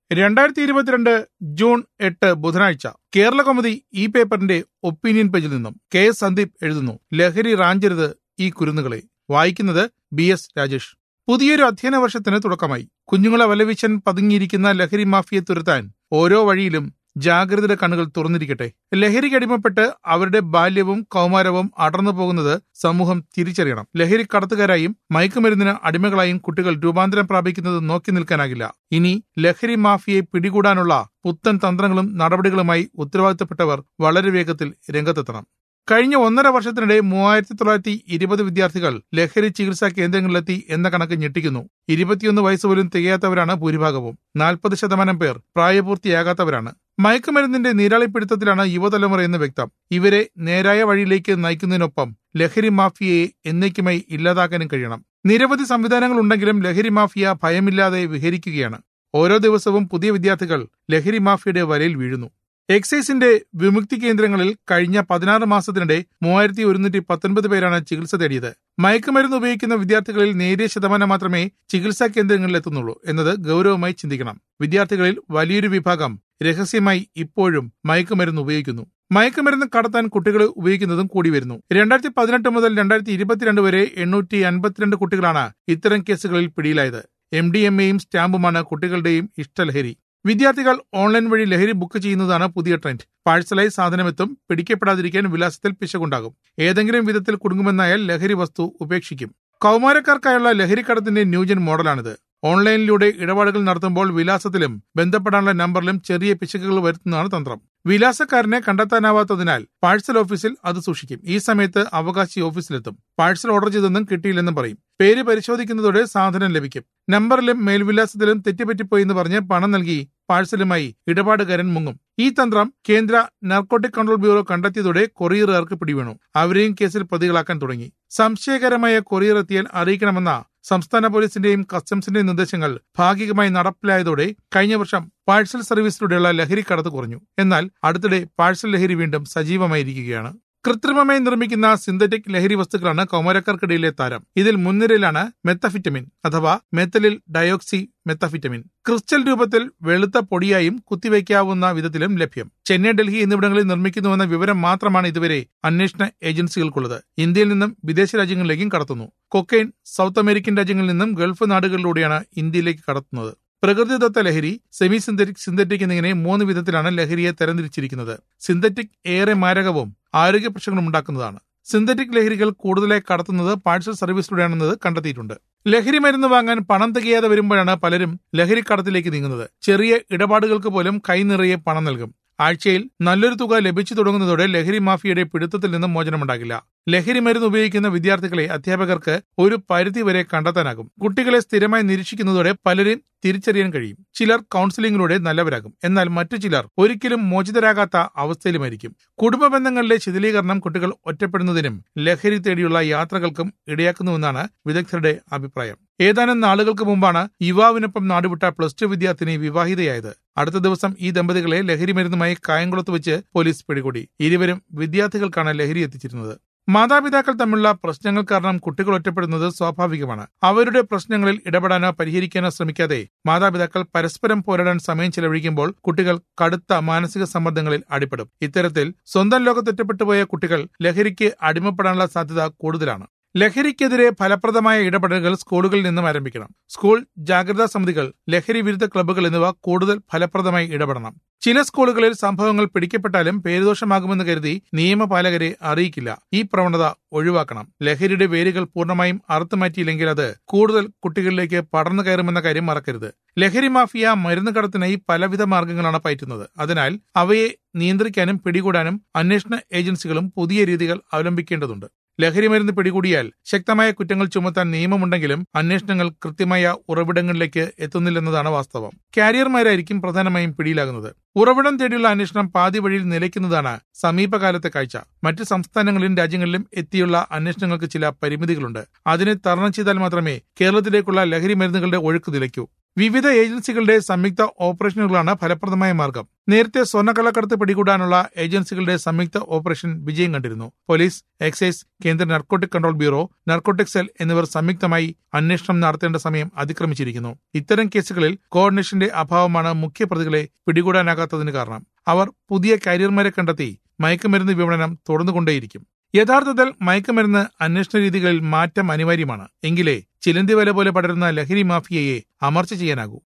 രണ്ടായിരത്തി ഇരുപത്തിരണ്ട് ജൂൺ എട്ട് ബുധനാഴ്ച കേരള കൗമുദി ഈ പേപ്പറിന്റെ ഒപ്പീനിയൻ പേജിൽ നിന്നും കെ എസ് സന്ദീപ് എഴുതുന്നു ലഹരി റാഞ്ചരുത് ഈ കുരുന്നുകളെ വായിക്കുന്നത് ബി എസ് രാജേഷ് പുതിയൊരു അധ്യയന വർഷത്തിന് തുടക്കമായി കുഞ്ഞുങ്ങളെ വലവിശൻ പതുങ്ങിയിരിക്കുന്ന ലഹരി മാഫിയെ തുരത്താൻ ഓരോ വഴിയിലും ജാഗ്രതയുടെ കണ്ണുകൾ തുറന്നിരിക്കട്ടെ ലഹരിക്ക് അടിമപ്പെട്ട് അവരുടെ ബാല്യവും കൗമാരവും അടർന്നു പോകുന്നത് സമൂഹം തിരിച്ചറിയണം ലഹരി കടത്തുകാരായും മയക്കുമരുന്നിന് അടിമകളായും കുട്ടികൾ രൂപാന്തരം പ്രാപിക്കുന്നത് നോക്കി നിൽക്കാനാകില്ല ഇനി ലഹരി മാഫിയെ പിടികൂടാനുള്ള പുത്തൻ തന്ത്രങ്ങളും നടപടികളുമായി ഉത്തരവാദിത്തപ്പെട്ടവർ വളരെ വേഗത്തിൽ രംഗത്തെത്തണം കഴിഞ്ഞ ഒന്നര വർഷത്തിനിടെ മൂവായിരത്തി തൊള്ളായിരത്തി ഇരുപത് വിദ്യാർത്ഥികൾ ലഹരി ചികിത്സാ കേന്ദ്രങ്ങളിലെത്തി എന്ന കണക്ക് ഞെട്ടിക്കുന്നു ഇരുപത്തിയൊന്ന് വയസ്സ് പോലും തികയാത്തവരാണ് ഭൂരിഭാഗവും നാൽപ്പത് ശതമാനം പേർ പ്രായപൂർത്തിയാകാത്തവരാണ് മയക്കുമരുന്നിന്റെ നീരാളിപ്പിടുത്തത്തിലാണ് യുവതലമുറ എന്ന് വ്യക്തം ഇവരെ നേരായ വഴിയിലേക്ക് നയിക്കുന്നതിനൊപ്പം ലഹരി മാഫിയയെ എന്നേക്കുമായി ഇല്ലാതാക്കാനും കഴിയണം നിരവധി സംവിധാനങ്ങൾ ഉണ്ടെങ്കിലും ലഹരി മാഫിയ ഭയമില്ലാതെ വിഹരിക്കുകയാണ് ഓരോ ദിവസവും പുതിയ വിദ്യാർത്ഥികൾ ലഹരി മാഫിയയുടെ വലയിൽ വീഴുന്നു എക്സൈസിന്റെ വിമുക്തി കേന്ദ്രങ്ങളിൽ കഴിഞ്ഞ പതിനാറ് മാസത്തിനിടെ മൂവായിരത്തി ഒരുന്നൂറ്റി പത്തൊൻപത് പേരാണ് ചികിത്സ തേടിയത് മയക്കുമരുന്ന് ഉപയോഗിക്കുന്ന വിദ്യാർത്ഥികളിൽ നേരിയ ശതമാനം മാത്രമേ ചികിത്സാ കേന്ദ്രങ്ങളിൽ എത്തുന്നുള്ളൂ എന്നത് ഗൗരവമായി ചിന്തിക്കണം വിദ്യാർത്ഥികളിൽ വലിയൊരു വിഭാഗം രഹസ്യമായി ഇപ്പോഴും മയക്കുമരുന്ന് ഉപയോഗിക്കുന്നു മയക്കുമരുന്ന് കടത്താൻ കുട്ടികൾ ഉപയോഗിക്കുന്നതും കൂടി വരുന്നു രണ്ടായിരത്തി പതിനെട്ട് മുതൽ രണ്ടായിരത്തി ഇരുപത്തിരണ്ട് വരെ എണ്ണൂറ്റി അൻപത്തിരണ്ട് കുട്ടികളാണ് ഇത്തരം കേസുകളിൽ പിടിയിലായത് എം ഡി എം എയും സ്റ്റാമ്പുമാണ് കുട്ടികളുടെയും ഇഷ്ടലഹരി വിദ്യാർത്ഥികൾ ഓൺലൈൻ വഴി ലഹരി ബുക്ക് ചെയ്യുന്നതാണ് പുതിയ ട്രെൻഡ് പാഴ്സലായി സാധനമെത്തും പിടിക്കപ്പെടാതിരിക്കാൻ വിലാസത്തിൽ പിശകുണ്ടാകും ഏതെങ്കിലും വിധത്തിൽ കുടുങ്ങുമെന്നായാൽ ലഹരി വസ്തു ഉപേക്ഷിക്കും കൗമാരക്കാർക്കായുള്ള ലഹരിക്കടത്തിന്റെ ന്യൂജൻ മോഡലാണിത് ഓൺലൈനിലൂടെ ഇടപാടുകൾ നടത്തുമ്പോൾ വിലാസത്തിലും ബന്ധപ്പെടാനുള്ള നമ്പറിലും ചെറിയ പിശകുകൾ വരുത്തുന്നതാണ് തന്ത്രം വിലാസക്കാരനെ കണ്ടെത്താനാവാത്തതിനാൽ പാഴ്സൽ ഓഫീസിൽ അത് സൂക്ഷിക്കും ഈ സമയത്ത് അവകാശി ഓഫീസിലെത്തും പാഴ്സൽ ഓർഡർ ചെയ്തൊന്നും കിട്ടിയില്ലെന്നും പറയും പേര് പരിശോധിക്കുന്നതോടെ സാധനം ലഭിക്കും നമ്പറിലും മേൽവിലാസത്തിലും തെറ്റുപറ്റിപ്പോയി എന്ന് പറഞ്ഞ് പണം നൽകി പാഴ്സലുമായി ഇടപാടുകാരൻ മുങ്ങും ഈ തന്ത്രം കേന്ദ്ര നാർക്കോട്ടിക് കൺട്രോൾ ബ്യൂറോ കണ്ടെത്തിയതോടെ കൊറിയറുകാർക്ക് പിടിവീണു അവരെയും കേസിൽ പ്രതികളാക്കാൻ തുടങ്ങി സംശയകരമായ കൊറിയർ എത്തിയാൽ അറിയിക്കണമെന്ന സംസ്ഥാന പോലീസിന്റെയും കസ്റ്റംസിന്റെയും നിർദ്ദേശങ്ങൾ ഭാഗികമായി നടപ്പിലായതോടെ കഴിഞ്ഞ വർഷം പാഴ്സൽ സർവീസിലൂടെയുള്ള ലഹരി കടത്ത് കുറഞ്ഞു എന്നാൽ അടുത്തിടെ പാഴ്സൽ ലഹരി വീണ്ടും സജീവമായിരിക്കുകയാണ് കൃത്രിമമായി നിർമ്മിക്കുന്ന സിന്തറ്റിക് ലഹരി വസ്തുക്കളാണ് കൗമാരക്കാർക്കിടയിലെ താരം ഇതിൽ മുൻനിരയിലാണ് മെത്തഫിറ്റമിൻ അഥവാ മെത്തലിൽ ഡയോക്സി മെത്തഫിറ്റമിൻ ക്രിസ്റ്റൽ രൂപത്തിൽ വെളുത്ത പൊടിയായും കുത്തിവയ്ക്കാവുന്ന വിധത്തിലും ലഭ്യം ചെന്നൈ ഡൽഹി എന്നിവിടങ്ങളിൽ നിർമ്മിക്കുന്നുവെന്ന വിവരം മാത്രമാണ് ഇതുവരെ അന്വേഷണ ഏജൻസികൾക്കുള്ളത് ഇന്ത്യയിൽ നിന്നും വിദേശ രാജ്യങ്ങളിലേക്കും കടത്തുന്നു കൊക്കൈൻ സൗത്ത് അമേരിക്കൻ രാജ്യങ്ങളിൽ നിന്നും ഗൾഫ് നാടുകളിലൂടെയാണ് ഇന്ത്യയിലേക്ക് കടത്തുന്നത് പ്രകൃതിദത്ത ലഹരി സെമി സിന്തറ്റിക് സിന്തറ്റിക് എന്നിങ്ങനെ മൂന്ന് വിധത്തിലാണ് ലഹരിയെ തരംതിരിച്ചിരിക്കുന്നത് സിന്തറ്റിക് ഏറെ മാരകവും ആരോഗ്യ പ്രശ്നങ്ങളും ഉണ്ടാക്കുന്നതാണ് സിന്തറ്റിക് ലഹരികൾ കൂടുതലായി കടത്തുന്നത് പാഴ്സൽ സർവീസിലൂടെയാണെന്നത് കണ്ടെത്തിയിട്ടുണ്ട് ലഹരി മരുന്ന് വാങ്ങാൻ പണം തികയാതെ വരുമ്പോഴാണ് പലരും ലഹരി കടത്തിലേക്ക് നീങ്ങുന്നത് ചെറിയ ഇടപാടുകൾക്ക് പോലും കൈ നിറയെ പണം നൽകും ആഴ്ചയിൽ നല്ലൊരു തുക ലഭിച്ചു തുടങ്ങുന്നതോടെ ലഹരി മാഫിയയുടെ പിടുത്തത്തിൽ നിന്നും മോചനമുണ്ടാകില്ല ലഹരി മരുന്ന് ഉപയോഗിക്കുന്ന വിദ്യാർത്ഥികളെ അധ്യാപകർക്ക് ഒരു പരിധി വരെ കണ്ടെത്താനാകും കുട്ടികളെ സ്ഥിരമായി നിരീക്ഷിക്കുന്നതോടെ പലരും തിരിച്ചറിയാൻ കഴിയും ചിലർ കൗൺസിലിംഗിലൂടെ നല്ലവരാകും എന്നാൽ മറ്റു ചിലർ ഒരിക്കലും മോചിതരാകാത്ത അവസ്ഥയിലുമായിരിക്കും കുടുംബ ബന്ധങ്ങളിലെ ശിഥിലീകരണം കുട്ടികൾ ഒറ്റപ്പെടുന്നതിനും ലഹരി തേടിയുള്ള യാത്രകൾക്കും ഇടയാക്കുന്നുവെന്നാണ് വിദഗ്ധരുടെ അഭിപ്രായം ഏതാനും നാളുകൾക്ക് മുമ്പാണ് യുവാവിനൊപ്പം നാടുവിട്ട പ്ലസ് ടു വിദ്യാർത്ഥിനി വിവാഹിതയായത് അടുത്ത ദിവസം ഈ ദമ്പതികളെ ലഹരി മരുന്നുമായി കായംകുളത്ത് വെച്ച് പോലീസ് പിടികൂടി ഇരുവരും വിദ്യാർത്ഥികൾക്കാണ് ലഹരി എത്തിച്ചിരുന്നത് മാതാപിതാക്കൾ തമ്മിലുള്ള പ്രശ്നങ്ങൾ കാരണം കുട്ടികൾ ഒറ്റപ്പെടുന്നത് സ്വാഭാവികമാണ് അവരുടെ പ്രശ്നങ്ങളിൽ ഇടപെടാനോ പരിഹരിക്കാനോ ശ്രമിക്കാതെ മാതാപിതാക്കൾ പരസ്പരം പോരാടാൻ സമയം ചെലവഴിക്കുമ്പോൾ കുട്ടികൾ കടുത്ത മാനസിക സമ്മർദ്ദങ്ങളിൽ അടിപ്പെടും ഇത്തരത്തിൽ സ്വന്തം ലോകത്തൊറ്റപ്പെട്ടുപോയ കുട്ടികൾ ലഹരിക്ക് അടിമപ്പെടാനുള്ള സാധ്യത കൂടുതലാണ് ലഹരിക്കെതിരെ ഫലപ്രദമായ ഇടപെടലുകൾ സ്കൂളുകളിൽ നിന്നും ആരംഭിക്കണം സ്കൂൾ ജാഗ്രതാ സമിതികൾ ലഹരി വിരുദ്ധ ക്ലബ്ബുകൾ എന്നിവ കൂടുതൽ ഫലപ്രദമായി ഇടപെടണം ചില സ്കൂളുകളിൽ സംഭവങ്ങൾ പിടിക്കപ്പെട്ടാലും പേരുദോഷമാകുമെന്ന് കരുതി നിയമപാലകരെ അറിയിക്കില്ല ഈ പ്രവണത ഒഴിവാക്കണം ലഹരിയുടെ വേരുകൾ പൂർണ്ണമായും അറുത്തുമാറ്റിയില്ലെങ്കിൽ അത് കൂടുതൽ കുട്ടികളിലേക്ക് പടർന്നു കയറുമെന്ന കാര്യം മറക്കരുത് ലഹരി മാഫിയ മരുന്ന് കടത്തിനായി പലവിധ മാർഗങ്ങളാണ് പയറ്റുന്നത് അതിനാൽ അവയെ നിയന്ത്രിക്കാനും പിടികൂടാനും അന്വേഷണ ഏജൻസികളും പുതിയ രീതികൾ അവലംബിക്കേണ്ടതുണ്ട് ലഹരി മരുന്ന് പിടികൂടിയാൽ ശക്തമായ കുറ്റങ്ങൾ ചുമത്താൻ നിയമമുണ്ടെങ്കിലും അന്വേഷണങ്ങൾ കൃത്യമായ ഉറവിടങ്ങളിലേക്ക് എത്തുന്നില്ലെന്നതാണ് വാസ്തവം കാരിയർമാരായിരിക്കും പ്രധാനമായും പിടിയിലാകുന്നത് ഉറവിടം തേടിയുള്ള അന്വേഷണം പാതി വഴിയിൽ നിലയ്ക്കുന്നതാണ് സമീപകാലത്തെ കാഴ്ച മറ്റ് സംസ്ഥാനങ്ങളിലും രാജ്യങ്ങളിലും എത്തിയുള്ള അന്വേഷണങ്ങൾക്ക് ചില പരിമിതികളുണ്ട് അതിനെ തരണം ചെയ്താൽ മാത്രമേ കേരളത്തിലേക്കുള്ള ലഹരി മരുന്നുകളുടെ ഒഴുക്ക് നിലയ്ക്കൂ വിവിധ ഏജൻസികളുടെ സംയുക്ത ഓപ്പറേഷനുകളാണ് ഫലപ്രദമായ മാർഗം നേരത്തെ സ്വർണ്ണക്കള്ളക്കടത്ത് പിടികൂടാനുള്ള ഏജൻസികളുടെ സംയുക്ത ഓപ്പറേഷൻ വിജയം കണ്ടിരുന്നു പോലീസ് എക്സൈസ് കേന്ദ്ര narcotic control bureau narcotic cell എന്നിവർ സംയുക്തമായി അന്വേഷണം നടത്തേണ്ട സമയം അതിക്രമിച്ചിരിക്കുന്നു ഇത്തരം കേസുകളിൽ കോർഡിനേഷന്റെ അഭാവമാണ് മുഖ്യപ്രതികളെ പിടികൂടാനാകാത്തതിന് കാരണം അവർ പുതിയ കാരിയർമാരെ കണ്ടെത്തി മയക്കുമരുന്ന് വിപണനം തുടർന്നുകൊണ്ടേയിരിക്കും യഥാർത്ഥത്തിൽ മയക്കുമരുന്ന് അന്വേഷണ രീതികളിൽ മാറ്റം അനിവാര്യമാണ് എങ്കിലേ ചിലന്തി വല പോലെ പടരുന്ന ലഹരി മാഫിയയെ അമർച്ച ചെയ്യാനാകൂ